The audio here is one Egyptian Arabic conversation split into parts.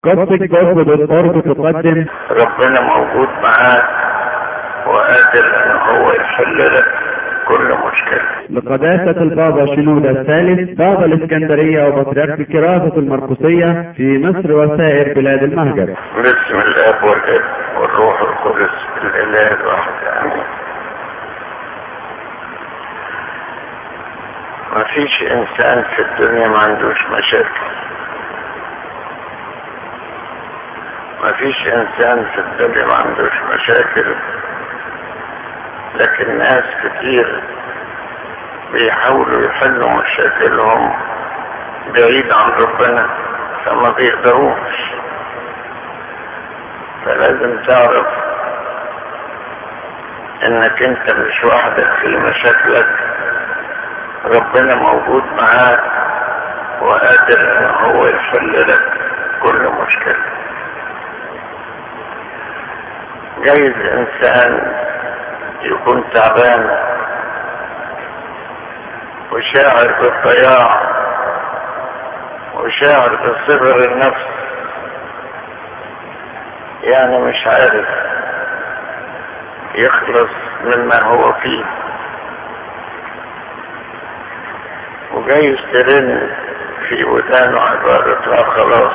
قصة جسد الأرض تقدم ربنا موجود معاك وقادر ان هو يحل لك كل مشكلة لقداسة البابا شنودة الثالث بابا الإسكندرية وبطريرك كراسة المرقسية في مصر وسائر بلاد المهجر باسم الاب والابن والروح القدس الاله الواحد امين ما فيش انسان في الدنيا ما عندوش مشاكل ما فيش انسان في الدنيا ما عندوش مشاكل لكن ناس كتير بيحاولوا يحلوا مشاكلهم بعيد عن ربنا فما بيقدروش فلازم تعرف انك انت مش وحدك في مشاكلك ربنا موجود معاك وقادر ان هو يحل لك كل مشكلة جايز انسان يكون تعبان وشاعر بالضياع وشاعر بصغر النفس يعني مش عارف يخلص مما هو فيه وجايز ترن في ودانه عبارتها خلاص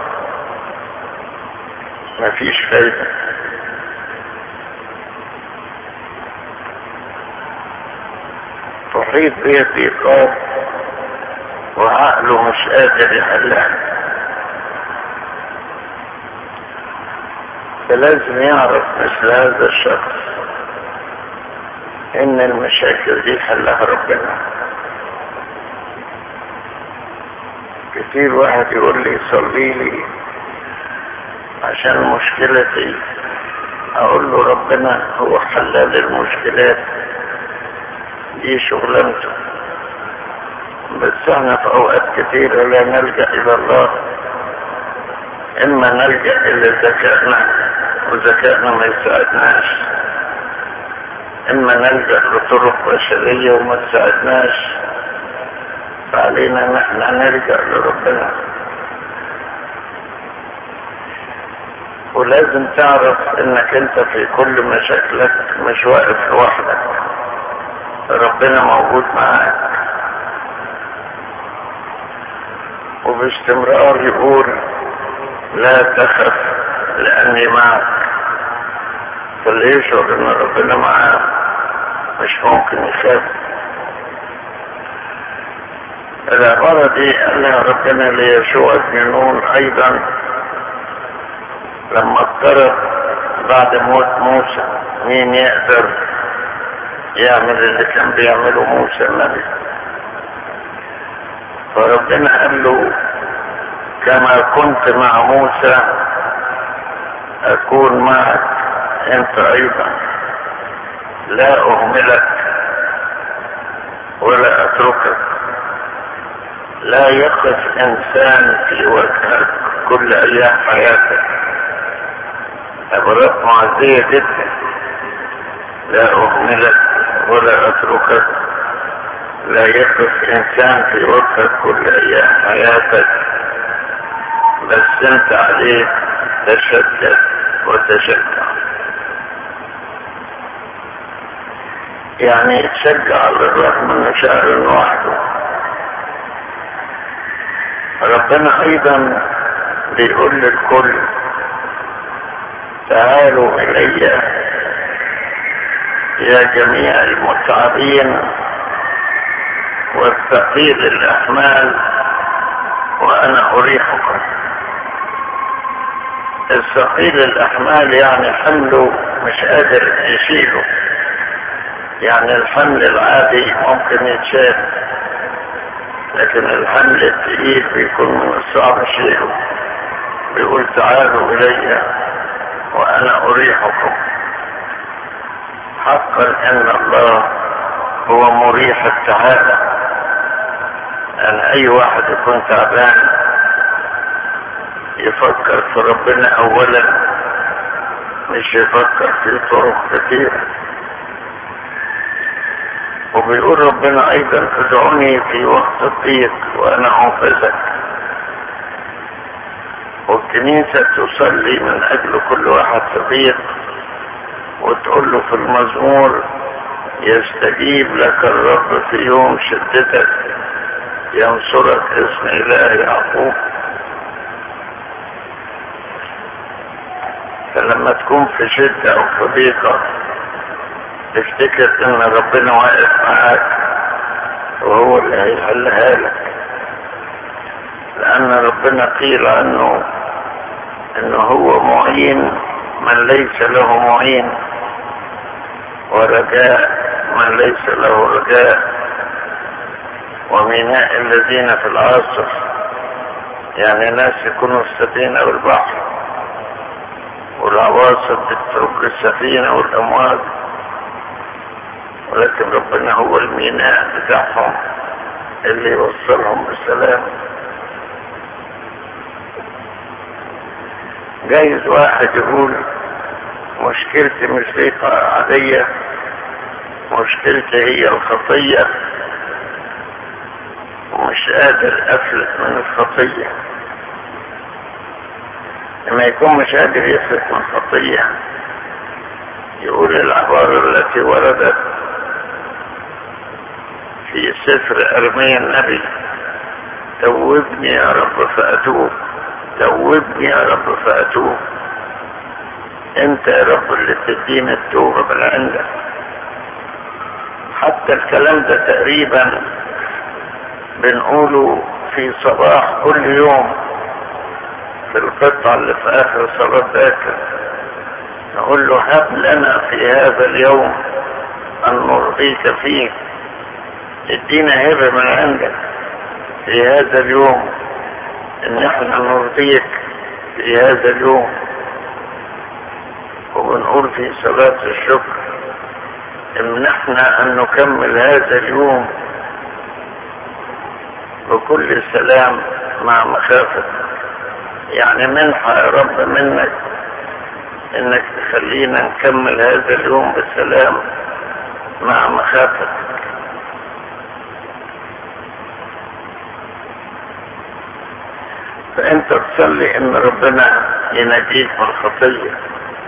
مفيش فايدة تحيط به الضيقات وعقله مش قادر يحلها فلازم يعرف مثل هذا الشخص ان المشاكل دي حلها ربنا كتير واحد يقول لي صلي لي عشان مشكلتي اقول له ربنا هو حلال المشكلات دي شغلانته بس احنا في اوقات كتيرة لا نلجأ الى الله اما نلجأ الى ذكائنا وذكائنا ما يساعدناش اما نلجأ لطرق بشرية وما تساعدناش فعلينا ان احنا نلجأ لربنا ولازم تعرف انك انت في كل مشاكلك مش واقف لوحدك ربنا موجود معاك وباستمرار يقول لا تخف لاني معك فاللي يشعر ان ربنا معاه مش ممكن يخاف العبارة دي قالها ربنا ليشوع بن نون ايضا لما اقترب بعد موت موسى مين يقدر يعمل اللي كان بيعمله موسى النبي فربنا قال له كما كنت مع موسى اكون معك انت ايضا لا اهملك ولا اتركك لا يقف انسان في وجهك كل ايام حياتك عبارات معزية جدا لا اهملك ولا اتركك لا يقف انسان في وجهك كل ايام حياتك بس انت عليك تشدد وتشجع يعني يتشجع على الرغم من شعر وحده ربنا ايضا بيقول للكل تعالوا الي يا جميع المتعبين والثقيل الاحمال وانا اريحكم الثقيل الاحمال يعني حمله مش قادر يشيله يعني الحمل العادي ممكن يتشال لكن الحمل الثقيل بيكون من الصعب شيله بيقول تعالوا الي وانا اريحكم حقا ان الله هو مريح التعالى ان اي واحد يكون تعبان يفكر في ربنا اولا مش يفكر في طرق كثيره وبيقول ربنا ايضا ادعوني في وقت الضيق وانا انقذك والكنيسة تصلي من أجل كل واحد صديق وتقول له في المزمور يستجيب لك الرب في يوم شدتك ينصرك اسم إله يعقوب فلما تكون في شدة أو في ضيقة تفتكر إن ربنا واقف معاك وهو اللي هيحلها لك لأن ربنا قيل عنه إنه هو معين من ليس له معين ورجاء من ليس له رجاء وميناء الذين في العاصف يعني ناس يكونوا في السفينة والبحر والعواصف بتترك السفينة والأمواج ولكن ربنا هو الميناء بتاعهم اللي يوصلهم بالسلام جايز واحد يقول مشكلتي مش ضيقة عادية مشكلتي هي الخطية ومش قادر افلت من الخطية لما يكون مش قادر يفلت من الخطية يقول العبارة التي وردت في سفر أرميا النبي توبني يا رب فأتوب توبني يا رب فأتوب انت يا رب اللي تدينا التوبة من عندك حتى الكلام ده تقريبا بنقوله في صباح كل يوم في القطعة اللي في آخر صلاة ذاكر نقول له هب لنا في هذا اليوم أن نرضيك فيه ادينا هبة من عندك في هذا اليوم ان احنا نرضيك في هذا اليوم وبنقول في صلاة الشكر امنحنا ان نكمل هذا اليوم بكل سلام مع مخافة يعني منحة يا رب منك انك تخلينا نكمل هذا اليوم بسلام مع مخافتك فانت تصلي ان ربنا ينجيك من الخطية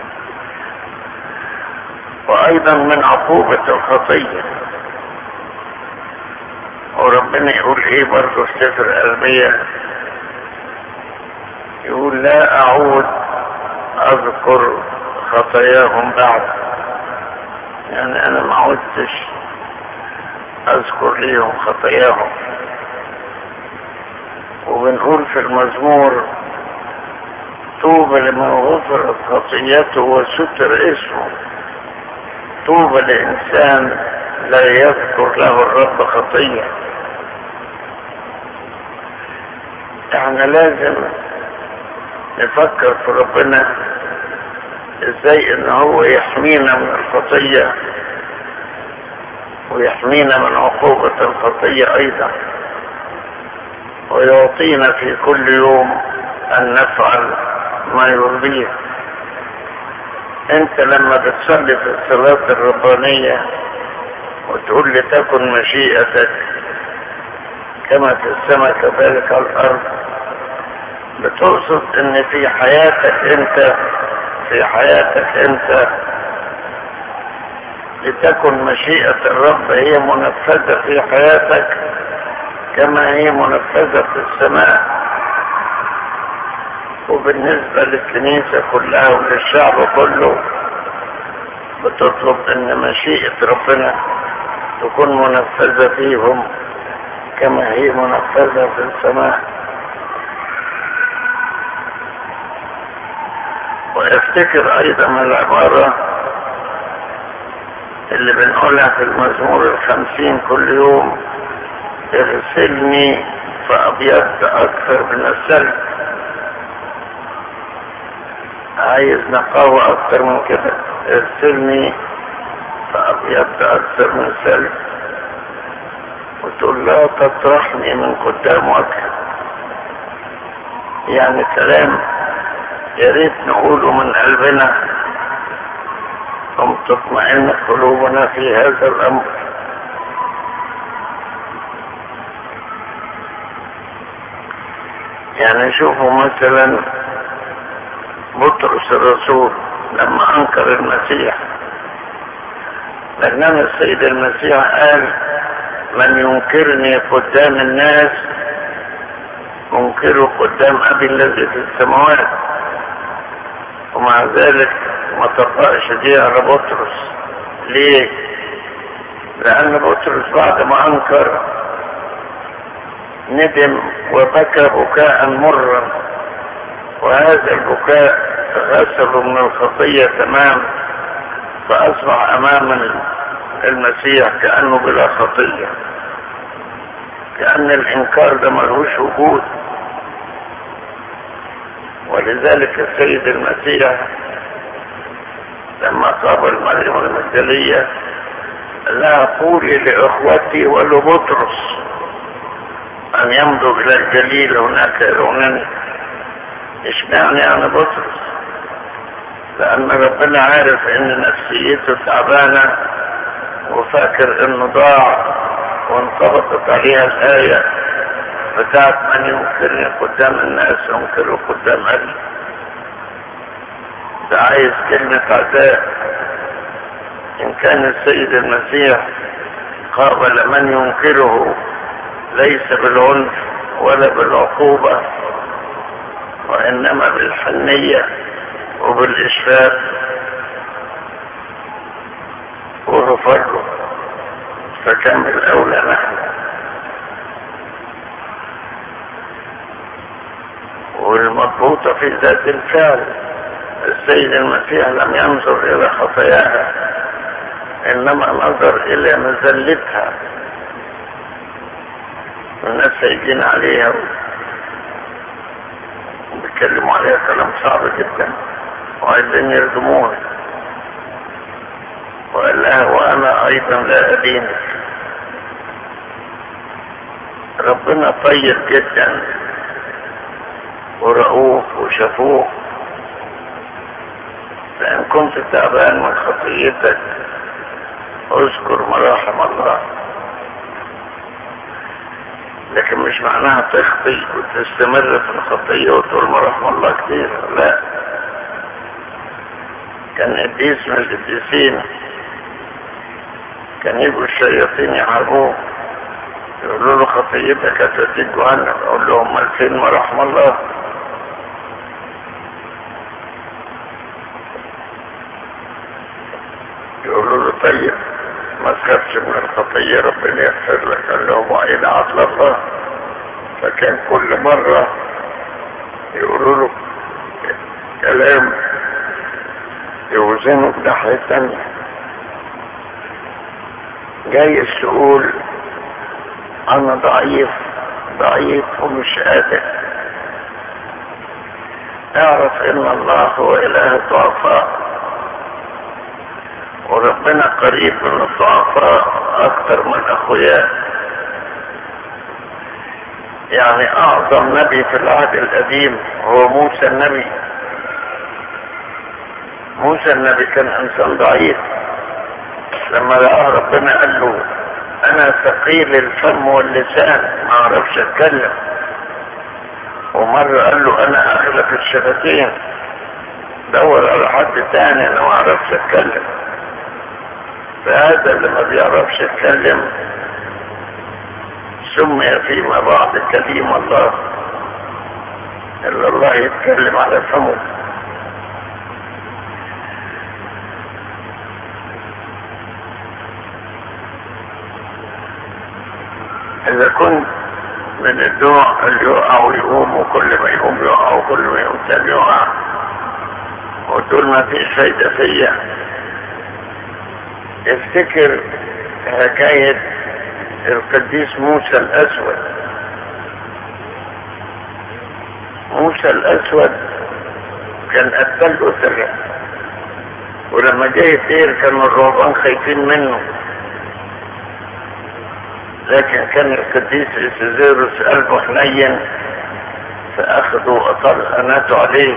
وايضا من عقوبة الخطية وربنا يقول ايه برضه في سفر ارمية يقول لا اعود اذكر خطاياهم بعد يعني انا ما عدتش اذكر ليهم خطاياهم وبنقول في المزمور طوبى لمن غفرت خطيته وستر اسمه طوبى لإنسان لا يذكر له الرب خطية احنا لازم نفكر في ربنا ازاي ان هو يحمينا من الخطية ويحمينا من عقوبة الخطية ايضا ويعطينا في كل يوم ان نفعل ما يرضيه انت لما بتصلي في الصلاة الربانية وتقول لتكن مشيئتك كما في السماء كذلك على الارض بتقصد ان في حياتك انت في حياتك انت لتكن مشيئة الرب هي منفذة في حياتك كما هي منفذة في السماء وبالنسبة للكنيسة كلها وللشعب كله بتطلب ان مشيئة ربنا تكون منفذة فيهم كما هي منفذة في السماء وافتكر ايضا العبارة اللي بنقولها في المزمور الخمسين كل يوم ارسلني فابيضت اكثر من السلب عايز نقاوة اكثر من كده ارسلني فابيضت اكثر من السلب وتقول لا تطرحني من قدام وجهك يعني كلام يا ريت نقوله من قلبنا ثم تطمئن قلوبنا في هذا الامر يعني شوفوا مثلا الرسول لما انكر المسيح لانما السيد المسيح قال من ينكرني قدام الناس انكره قدام ابي الذي في السماوات ومع ذلك ما طبقش دي على بطرس ليه لان بطرس بعد ما انكر ندم وبكى بكاء مرا وهذا البكاء غسله من الخطية تمام فأصبح أمام المسيح كأنه بلا خطية كأن الإنكار ده ملهوش وجود ولذلك السيد المسيح لما قابل مريم المجدلية لها قولي لإخوتي ولبطرس أن يمضوا إلى الجليل هناك يرونني اشمعنى أنا بطرس لأن ربنا عارف إن نفسيته تعبانة وفاكر إنه ضاع وانطبقت عليها الآية بتاعت من ينكرني قدام الناس ينكره قدام أبي ده عايز كلمة عداء إن كان السيد المسيح قابل من ينكره ليس بالعنف ولا بالعقوبة وإنما بالحنية وبالإشفاق وغفر له فكم الأولى نحن والمضبوطة في ذات الفعل السيد المسيح لم ينظر إلى خطاياها إنما نظر إلى مذلتها الناس هيجين عليها وبيتكلموا عليها كلام صعب جدا وعايزين يردموها وقال لها وانا ايضا لا ادينك ربنا طيب جدا ورؤوف وشفوق فان كنت تعبان من خطيتك اذكر مراحم الله لكن مش معناها تخطي وتستمر في الخطية وتقول مراحم الله كتير لا كان قديس من القديسين كان يجوا الشياطين يحاربوه يقولوا له خطيتك هتوديك جهنم اقول لهم امال فين مراحم الله يقولوا له طيب ما تخافش من الخطية ربنا يغفر لك قال لهم وإلى عدل الله فكان كل مرة يقولوا له كلام يوزنه بناحية تانية جاي تقول أنا ضعيف ضعيف ومش قادر اعرف إن الله هو إله الضعفاء وربنا قريب من الضعفاء اكثر من اخوياه يعني اعظم نبي في العهد القديم هو موسى النبي موسى النبي كان انسان ضعيف لما لقاه ربنا قال له انا ثقيل الفم واللسان ما اعرفش اتكلم ومرة قال له انا اغلق الشفتين دور على حد تاني انا ما اعرفش اتكلم فهذا اللي ما بيعرفش يتكلم سمي فيما بعد كليم الله الا الله يتكلم على فمه اذا كنت من النوع اللي يقع ويقوم وكل ما يقوم يقع وكل ما يقوم تاني يقع وتقول ما فيش فايده فيا افتكر حكاية القديس موسى الأسود موسى الأسود كان قتل أسرة ولما جاي يطير كانوا الرهبان خايفين منه لكن كان القديس إسيزيروس قلبه حنين فأخذوا أطل أناته عليه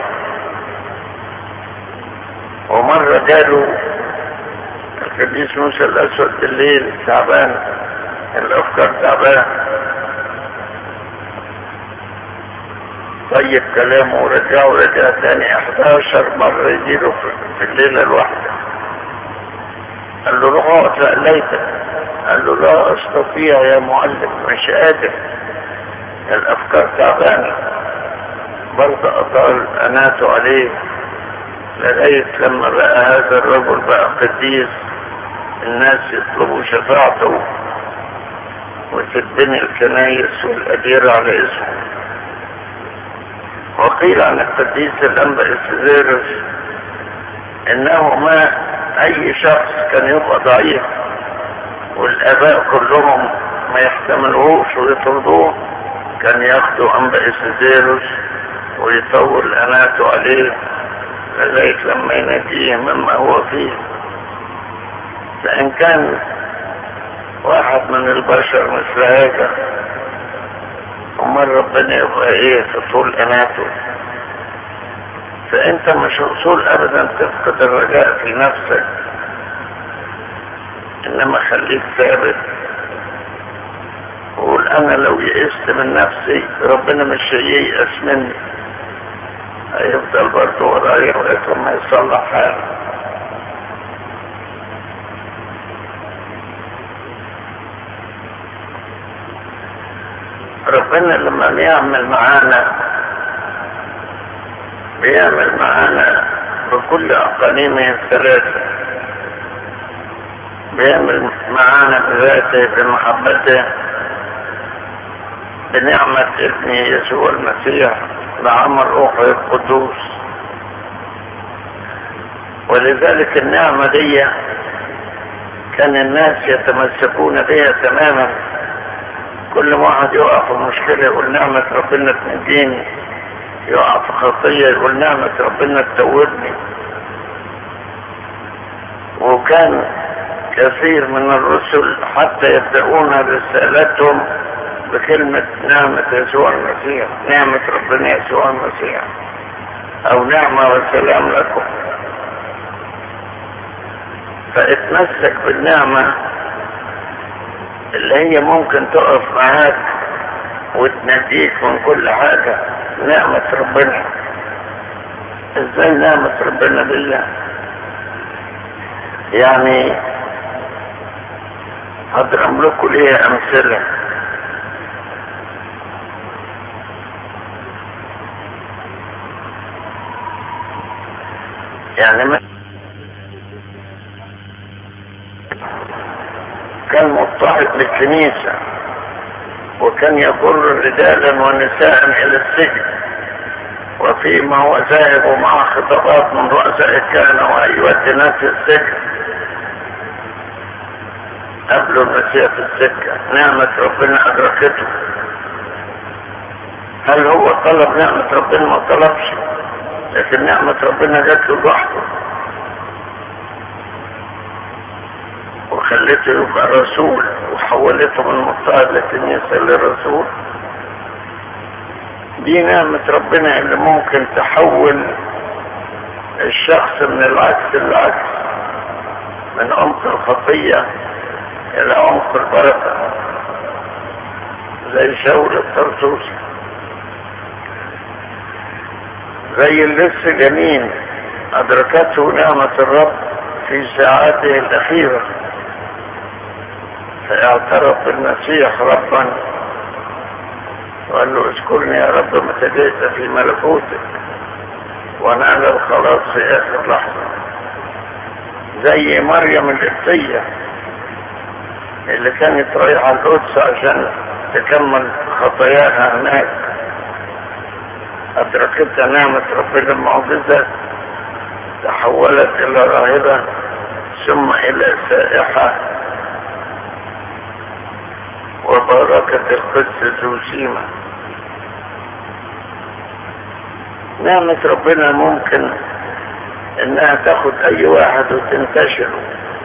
ومرة جاله القديس موسى الاسود بالليل تعبان الافكار تعبان طيب كلامه ورجعه ورجع تاني 11 مرة يجيله في الليلة الواحدة قال له روح اقعد ليتك قال له لا استطيع يا معلم مش قادر الافكار تعبانه برضه اطال اناته عليه لغايه لما بقى هذا الرجل بقى قديس الناس يطلبوا شفاعته وتتبني الكنايس والاديره على اسمه وقيل عن القديس الانبا السيزيرس انه ما اي شخص كان يبقى ضعيف والاباء كلهم ما يحتملوش ويطردوه كان ياخدوا انبا اسيزيروس ويطول اناته عليه لغايه لما ينجيه مما هو فيه فان كان واحد من البشر مثل هذا امال ربنا يبقى ايه في طول اناته فانت مش اصول ابدا تفقد الرجاء في نفسك انما خليك ثابت وقول انا لو يئست من نفسي ربنا مش هييأس مني هيفضل برضه ورايا لغايه ما يصلح حاله ربنا لما بيعمل معانا بيعمل معانا بكل أقانيمه الثلاثة بيعمل معانا بذاته بمحبته بنعمة ابنه يسوع المسيح بعمل روحه القدوس ولذلك النعمة دي كان الناس يتمسكون بها تماما كل واحد يقع في مشكلة يقول نعمة ربنا تنجيني يقع في خطية يقول نعمة ربنا تتوبني وكان كثير من الرسل حتى يبدأون رسالتهم بكلمة نعمة يسوع المسيح نعمة ربنا يسوع المسيح أو نعمة وسلام لكم فاتمسك بالنعمة اللي هي ممكن تقف معاك وتنجيك من كل حاجة نعمة ربنا ازاي نعمة ربنا بالله يعني هضرب لكم ليها امثلة يعني ما كان مضطهد للكنيسة وكان يجر رجالا ونساء الى السجن وفيما هو ذاهب مع خطابات من رؤساء الكهنة وأيوة ناس السجن قبلوا المسيح في السكة نعمة ربنا أدركته هل هو طلب نعمة ربنا ما طلبش لكن نعمة ربنا جات له لوحده وخلته يبقى رسول وحولته من مضطهد للكنيسة لرسول دي نعمة ربنا اللي ممكن تحول الشخص من العكس للعكس من عمق الخطية إلى عمق البركة زي شاول الطرطوسي زي اللص جنين أدركته نعمة الرب في ساعاته الأخيرة فاعترف بالمسيح ربا وقال له اذكرني يا رب متى جئت في ملكوتك ونال الخلاص في اخر لحظه زي مريم القبطيه اللي كانت رايحه القدس عشان تكمل خطاياها هناك ادركتها نعمه ربنا المعجزه تحولت الى راهبه ثم الى سائحه وبركة القدس زوسيمة نعمة ربنا ممكن انها تاخد اي واحد وتنتشره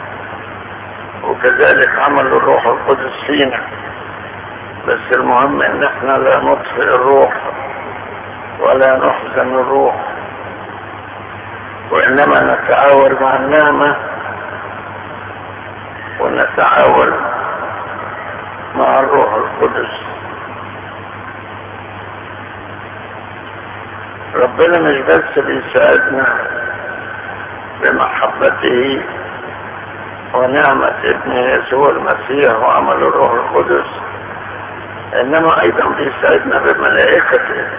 وكذلك عمل الروح القدس فينا بس المهم ان احنا لا نطفئ الروح ولا نحزن الروح وانما نتعاون مع النعمة ونتعاون مع الروح القدس ربنا مش بس بيساعدنا بمحبته ونعمة ابنه يسوع المسيح وعمل الروح القدس انما ايضا بيساعدنا بملائكته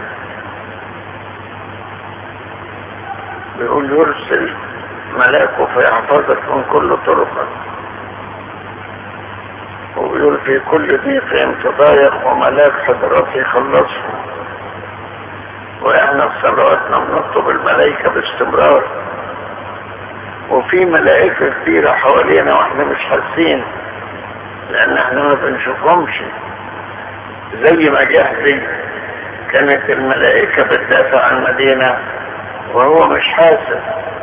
بيقول يرسل ملاكه فيحفظك من كل طرقك وبيقول في كل ضيق تضايق وملاك حضرته يخلصه واحنا في صلواتنا بنطلب الملائكة باستمرار وفي ملائكة كتيرة حوالينا واحنا مش حاسين لان احنا ما بنشوفهمش زي ما جهزي كانت الملائكة بتدافع عن المدينة وهو مش حاسس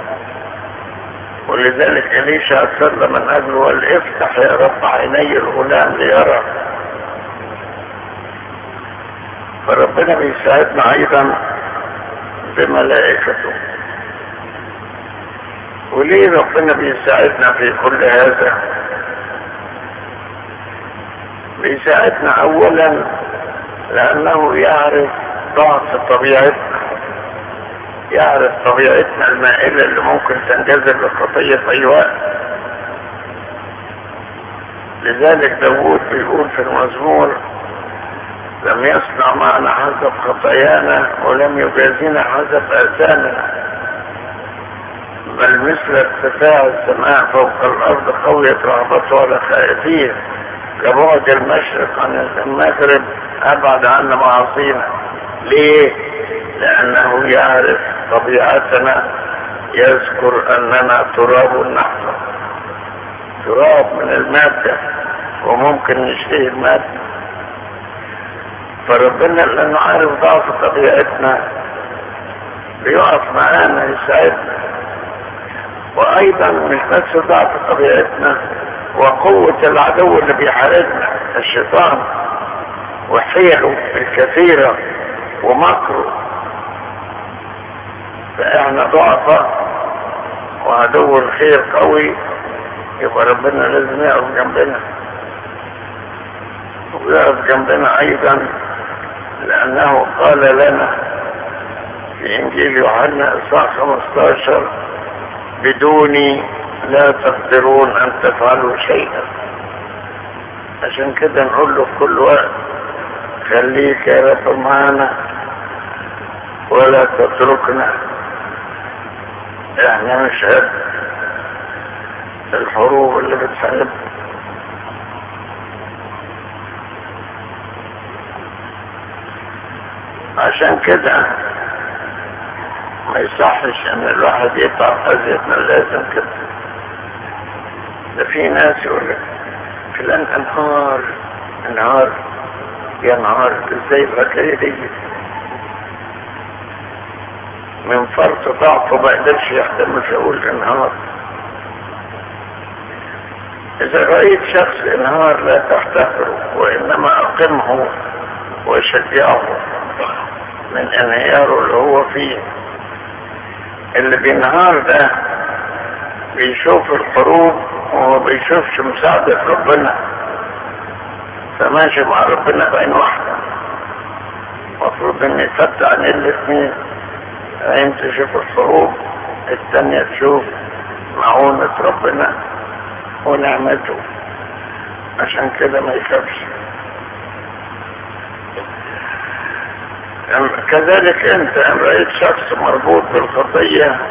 ولذلك إليشا صلى من أجله وقال افتح يا رب عيني الغلام ليرى فربنا بيساعدنا أيضا بملائكته وليه ربنا بيساعدنا في كل هذا بيساعدنا أولا لأنه يعرف ضعف طبيعتنا يعرف طبيعتنا المائلة اللي ممكن تنجذب للخطية في أي وقت لذلك داوود بيقول في المزمور لم يصنع معنا حسب خطايانا ولم يجازينا حسب آثامنا بل مثل ارتفاع السماء فوق الأرض قوية رهبته على خائفين كبعد المشرق عن المغرب أبعد عنا معاصينا ليه؟ لأنه يعرف طبيعتنا يذكر أننا تراب نحن تراب من المادة وممكن نشتهي المادة فربنا لأنه عارف ضعف طبيعتنا بيقف معانا يساعدنا وأيضا مش بس ضعف طبيعتنا وقوة العدو اللي بيحاربنا الشيطان وحيله الكثيرة ومكره فاحنا ضعفاء وعدو الخير قوي يبقى ربنا لازم يقف جنبنا ويقف جنبنا ايضا لانه قال لنا في انجيل يوحنا اصحاح 15 بدوني لا تقدرون ان تفعلوا شيئا عشان كده نقول له في كل وقت خليك يا رب معانا ولا تتركنا احنا مش قد الحروب اللي بتحارب عشان كده ما يصحش ان الواحد يتعب ازيد من اللازم كده ده في ناس يقول لك فلان انهار انهار يا نهار ازاي الحكايه دي من فرط ضعفه ما قدرش يحتمل في اول انهار اذا رايت شخص انهار لا تحتقره وانما اقمه وشجعه من انهياره اللي هو فيه اللي بينهار ده بيشوف الحروب وما بيشوفش مساعدة ربنا فماشي مع ربنا بعين واحدة المفروض ان يفتح عن الاثنين عين تشوف الحروب الثانية تشوف معونة ربنا ونعمته عشان كده ما يخافش كذلك انت ان رأيت شخص مربوط بالخطية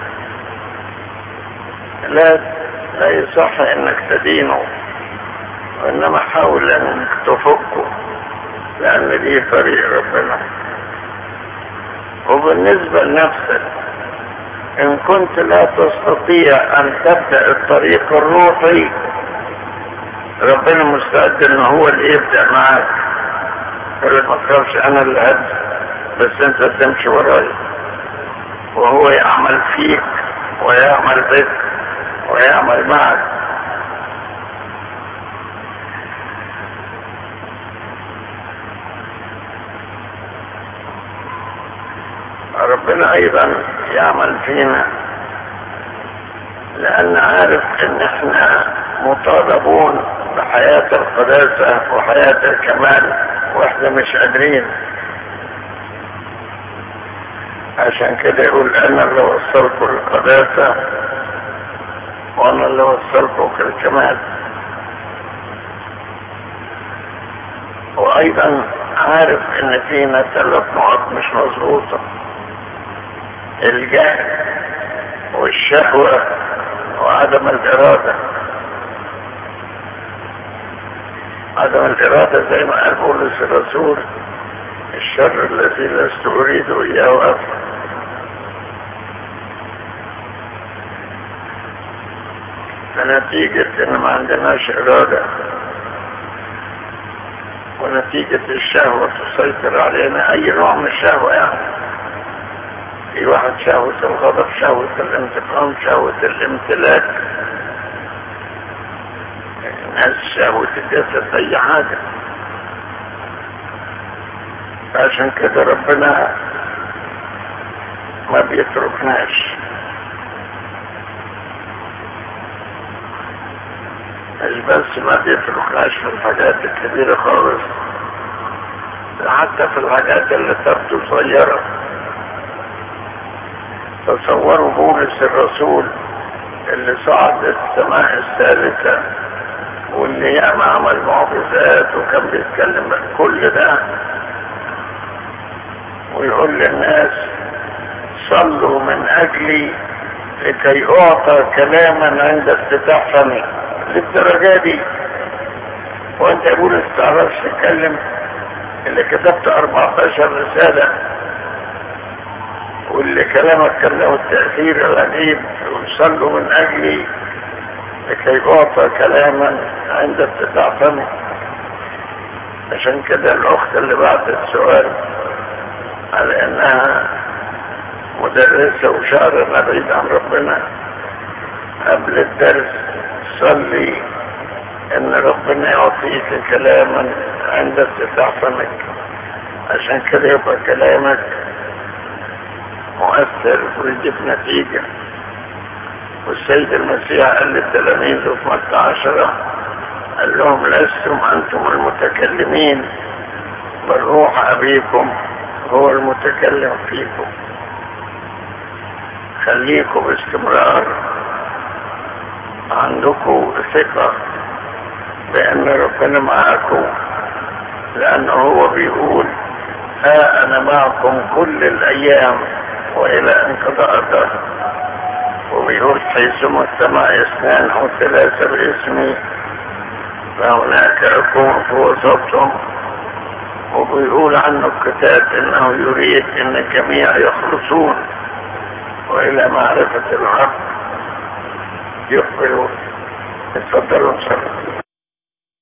لا لا يصح انك تدينه وانما حاول انك تفكه لان دي طريق ربنا وبالنسبة لنفسك ان كنت لا تستطيع ان تبدأ الطريق الروحي ربنا مستعد ان هو اللي يبدأ معاك يقول ما تخافش انا اللي هبدأ بس انت تمشي وراي وهو يعمل فيك ويعمل بك ويعمل معك ربنا ايضا يعمل فينا لان عارف ان احنا مطالبون بحياة القداسة وحياة الكمال واحنا مش قادرين عشان كده يقول انا اللي وصلكم القداسة وانا اللي وصلكم الكمال وايضا عارف ان فينا ثلاث نقط مش مظبوطة الجهل والشهوة وعدم الارادة عدم الارادة زي ما قال بولس الرسول الشر الذي لست اريد اياه افعل فنتيجة ان ما عندناش ارادة ونتيجة الشهوة تسيطر علينا اي نوع من الشهوة يعني في واحد شهوة الغضب شهوة الانتقام شهوة الامتلاك ناس شهوة الجسد اي حاجة عشان كده ربنا ما بيتركناش مش بس ما بيتركناش في الحاجات الكبيرة خالص حتى في الحاجات اللي تبدو صغيرة تصوروا بولس الرسول اللي صعد السماء الثالثة واللي ياما عمل معجزات وكان بيتكلم كل ده ويقول للناس صلوا من اجلي لكي اعطى كلاما عند افتتاح فمي للدرجة دي وانت يقول استعرفش تتكلم اللي كتبت 14 رسالة واللي كلامك كان له التأثير العجيب صلوا من اجلي لكي اعطى كلاما عند افتتاح فمي عشان كده الاخت اللي بعت السؤال على انها مدرسة وشعر بعيد عن ربنا قبل الدرس صلي ان ربنا يعطيك كلاما عند افتتاح فمك عشان كده يبقى كلامك مؤثر ويجيب نتيجة والسيد المسيح قال للتلاميذ في متى عشرة قال لهم لستم انتم المتكلمين بل روح ابيكم هو المتكلم فيكم خليكم باستمرار عندكم ثقة بأن ربنا معاكم لأنه هو بيقول ها أنا معكم كل الأيام وإلى انقضاء الدهر وبيقول حيثما السماء اثنان أو ثلاثة باسمي فهناك أكون في وسطهم وبيقول عنه الكتاب انه يريد ان الجميع يخلصون والى معرفة الحق يقبلون اتفضلوا صلوا